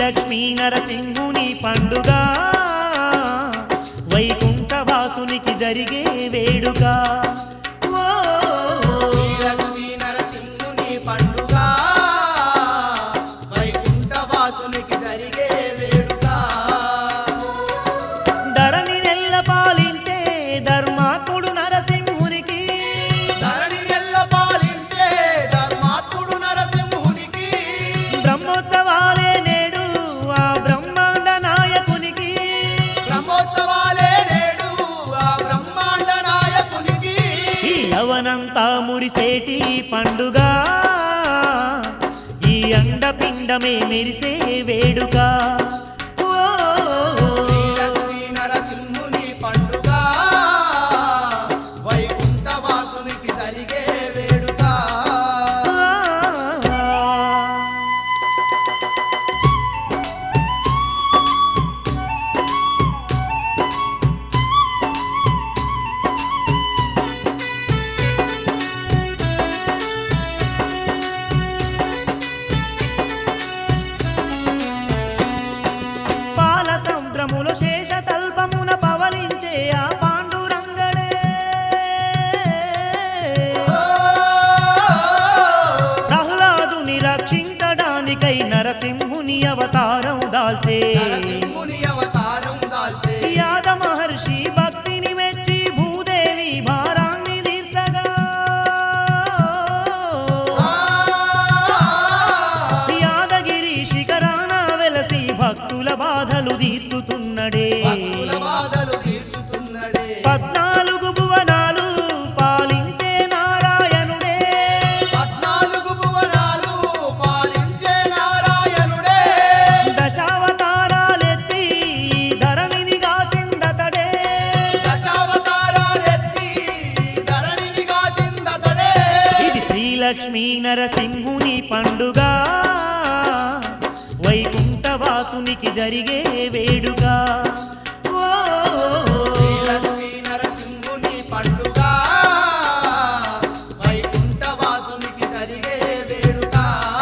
లక్ష్మీ నరసింహుని పండుగ వైకుంఠవాసునికి జరిగే వేడుక ఓ, శ్రీలక్ష్మీ నరసింహుని పండుగ వైకుంఠవాసునికి జరిగే వేడుక ధరణి నెల్ల పాలించే ధర్మాత్ముడు నరసింహునికి ధరణి నెల్ల పాలించే ధర్మాత్ముడు నరసింహునికి బ్రహ్మోత్సవాలే నేడు ఆ బ్రహ్మాండ నాయకునికి బ్రహ్మోత్సవాలే నేడు ఆ బ్రహ్మాండ నాయకునికి ఈ యవనంతా మురిసేటి పండుగ ఈ అండపిండమే మెరిసే వేడుక ఓ, శ్రీలక్ష్మీ నరసింహుని పండుగ వైకుంఠవాసునికి జరిగే వేడుక పాల సముద్రములో శేష తల్పమున పవలించే ఆ పాండురంగడే ప్రహ్లాదుని రక్షించడానికై నరసింహుని అవతారం దాల్చే నరసింహుని అవతారం దాల్చే యాద మహర్షి భక్తిని మెచ్చి భూదేవి భారాన్ని తీర్చగా యాదగిరి శిఖరాన వెలసి భక్తుల బాధలు తీర్చుతున్నడే భక్తుల బాధలు తీర్చుతున్నడే పద్నాలుగు భువనాలు పాలించే నారాయణుడే పద్నాలుగు భువనాలు పాలించే నారాయణుడే దశావతారాలెత్తి ఈ ధరణిని గాచిందతడే దశావతారాలెత్తి ధరణిని కాచిందతడే ఇది శ్రీలక్ష్మీ నరసింహుని పండుగ వైకుంఠవాసునికి జరిగే వేడుక ఓ, శ్రీలక్ష్మీ నరసింహుని పండుగ వైకుంఠవాసునికి జరిగే వేడుక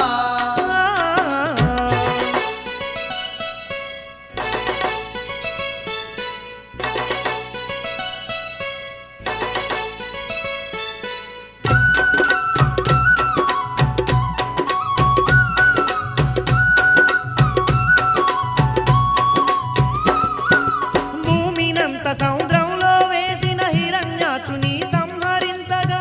భూమినంత సముద్రంలో వేసిన హిరణ్యాచుని సంహరించగా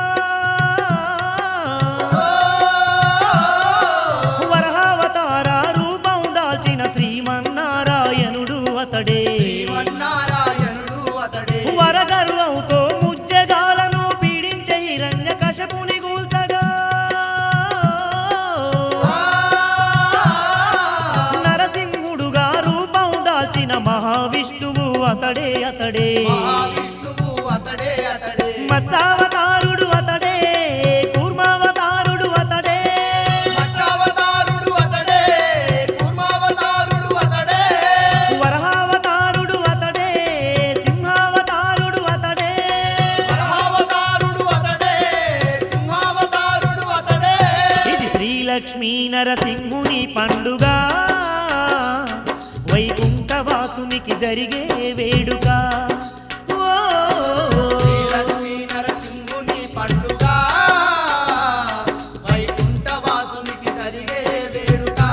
వరహావతార రూపం దాల్చిన శ్రీమన్నారాయణుడు అతడే శ్రీమన్నారాయణుడు అతడే వరగర్వంతో ముజ్జగాలను పీడించే హిరణ్య కశపుని గూల్చగా నరసింహుడుగా రూపం దాల్చిన మహావిష్ణువు అతడే అతడే మహావిష్ణువు అతడే అతడే మత్సావతారుడు అతడే కూర్మావతారుడు అతడే మత్స్యావతారుడు అతడే కూర్మావతారుడు అతడే వరహావతారుడు అతడే సింహావతారుడు అతడే వరహావతారుడు అతడే సింహావతారుడు అతడే ఇది శ్రీలక్ష్మీ నరసింహుని పండుగ వైకుంఠవాసునికి జరిగే వేడుక ఓ, శ్రీలక్ష్మీ నరసింహుని పండుగ వైకుంఠవాసునికి జరిగే వేడుక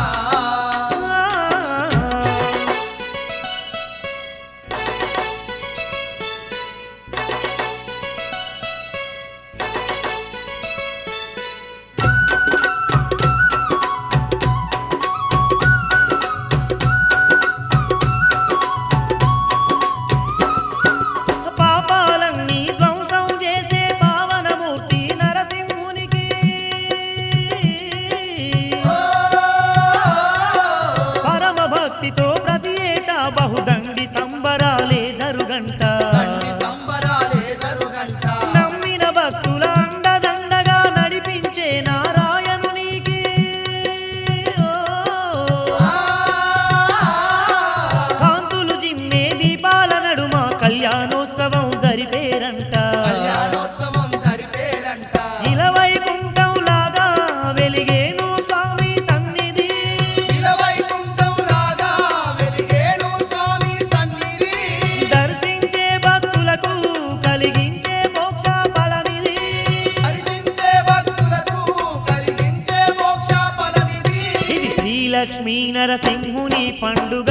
లక్ష్మీ నరసింహుని పండుగ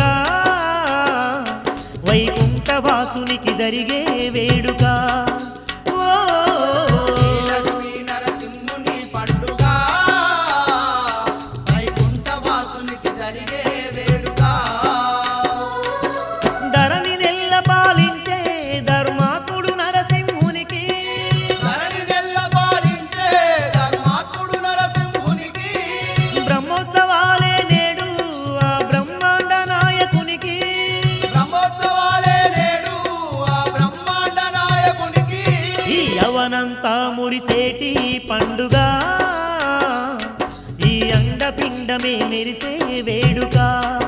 వైకుంఠవాసునికి జరిగే వేడుక ఓ, శ్రీలక్ష్మీ నరసింహుని పండుగ వైకుంఠవాసునికి జరిగే వేడుక ధరణి నెల్ల పాలించే ధర్మాత్ముడు నరసింహునికి ధరణి నెల్ల పాలించే ధర్మాత్ముడు నరసింహునికి బ్రహ్మోత్సవాలే నేడు ఆ బ్రహ్మాండ నాయకునికి బ్రహ్మోత్సవాలే నేడు ఆ బ్రహ్మాండ నాయకునికి ఈ యవనంతా మురిసేటి పండుగ ఈ అండపిండమే మెరిసే వేడుక